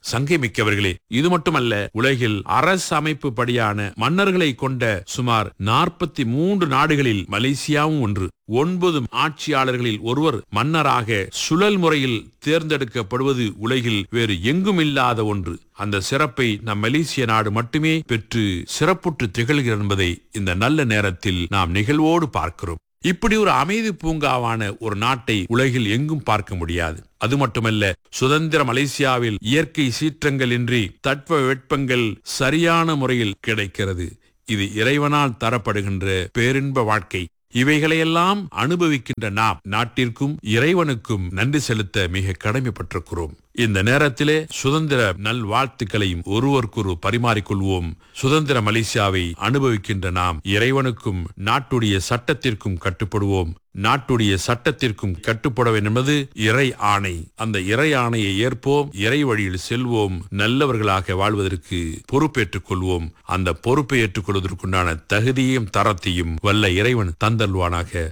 சங்கமிக்கவர்களே இது மட்டுமல்ல உலகில் அரசு அமைப்பு படியான மன்னர்களை கொண்ட சுமார் நாற்பத்தி மூன்று நாடுகளில் மலேசியாவும் ஒன்று ஒன்பது ஆட்சியாளர்களில் ஒருவர் மன்னராக சுழல் முறையில் தேர்ந்தெடுக்கப்படுவது உலகில் வேறு எங்கும் இல்லாத ஒன்று அந்த சிறப்பை நம் மலேசிய நாடு மட்டுமே பெற்று சிறப்புற்று திகழ்கிறது என்பதை இந்த நல்ல நேரத்தில் நாம் நிகழ்வோடு பார்க்கிறோம் இப்படி ஒரு அமைதி பூங்காவான ஒரு நாட்டை உலகில் எங்கும் பார்க்க முடியாது அது மட்டுமல்ல சுதந்திர மலேசியாவில் இயற்கை சீற்றங்கள் இன்றி தட்ப வெப்பங்கள் சரியான முறையில் கிடைக்கிறது இது இறைவனால் தரப்படுகின்ற பேரின்ப வாழ்க்கை இவைகளையெல்லாம் அனுபவிக்கின்ற நாம் நாட்டிற்கும் இறைவனுக்கும் நன்றி செலுத்த மிக கடமைப்பட்டிருக்கிறோம் இந்த நேரத்திலே சுதந்திர நல்வாழ்த்துக்களையும் ஒருவருக்கொரு பரிமாறிக்கொள்வோம் சுதந்திர மலேசியாவை அனுபவிக்கின்ற நாம் இறைவனுக்கும் நாட்டுடைய சட்டத்திற்கும் கட்டுப்படுவோம் நாட்டுடைய சட்டத்திற்கும் கட்டுப்பட வேண்டும் என்பது இறை ஆணை அந்த இறை ஆணையை ஏற்போம் இறை வழியில் செல்வோம் நல்லவர்களாக வாழ்வதற்கு பொறுப்பேற்றுக் கொள்வோம் அந்த பொறுப்பை ஏற்றுக்கொள்வதற்குண்டான தகுதியும் தரத்தையும் வல்ல இறைவன் தந்தல்வானாக